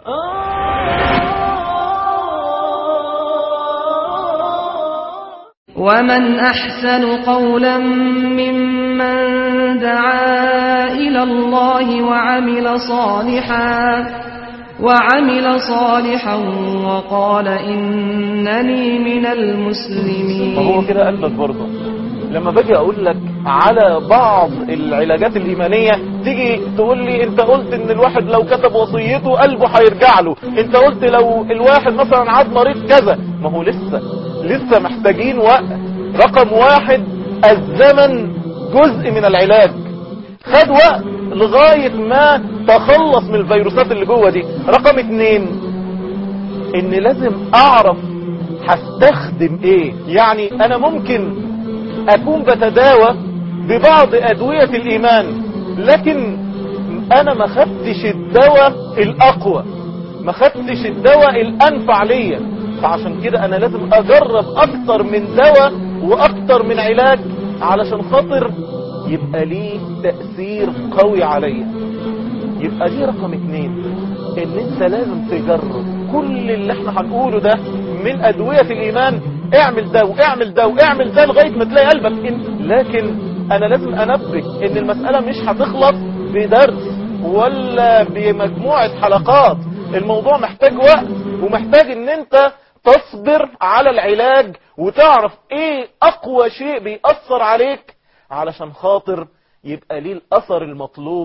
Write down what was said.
ومن أحسن قولا ممن دعا إلى الله وعمل صالحا وعمل صالحا وقال إنني من المسلمين فهو كده قلبك برضه لما باجي اقول لك على بعض العلاجات الايمانية تيجي تقول لي انت قلت ان الواحد لو كتب وصيته قلبه هيرجع له انت قلت لو الواحد مثلا عاد مريض كذا ما هو لسه لسه محتاجين وقت رقم واحد الزمن جزء من العلاج خد وقت لغاية ما تخلص من الفيروسات اللي جوه دي رقم اتنين ان لازم اعرف هستخدم ايه يعني انا ممكن اكون بتداوى ببعض ادوية الايمان لكن انا ما خدتش الدواء الاقوى ما خدتش الدواء الانفع ليا فعشان كده انا لازم اجرب اكتر من دواء واكتر من علاج علشان خاطر يبقى ليه تأثير قوي عليا يبقى دي رقم اتنين ان انت لازم تجرب كل اللي احنا هنقوله ده من ادوية الايمان اعمل ده واعمل ده واعمل ده لغاية ما تلاقي قلبك إن لكن انا لازم انبه ان المسألة مش هتخلص بدرس ولا بمجموعة حلقات الموضوع محتاج وقت ومحتاج ان انت تصبر على العلاج وتعرف ايه اقوى شيء بيأثر عليك علشان خاطر يبقى ليه الاثر المطلوب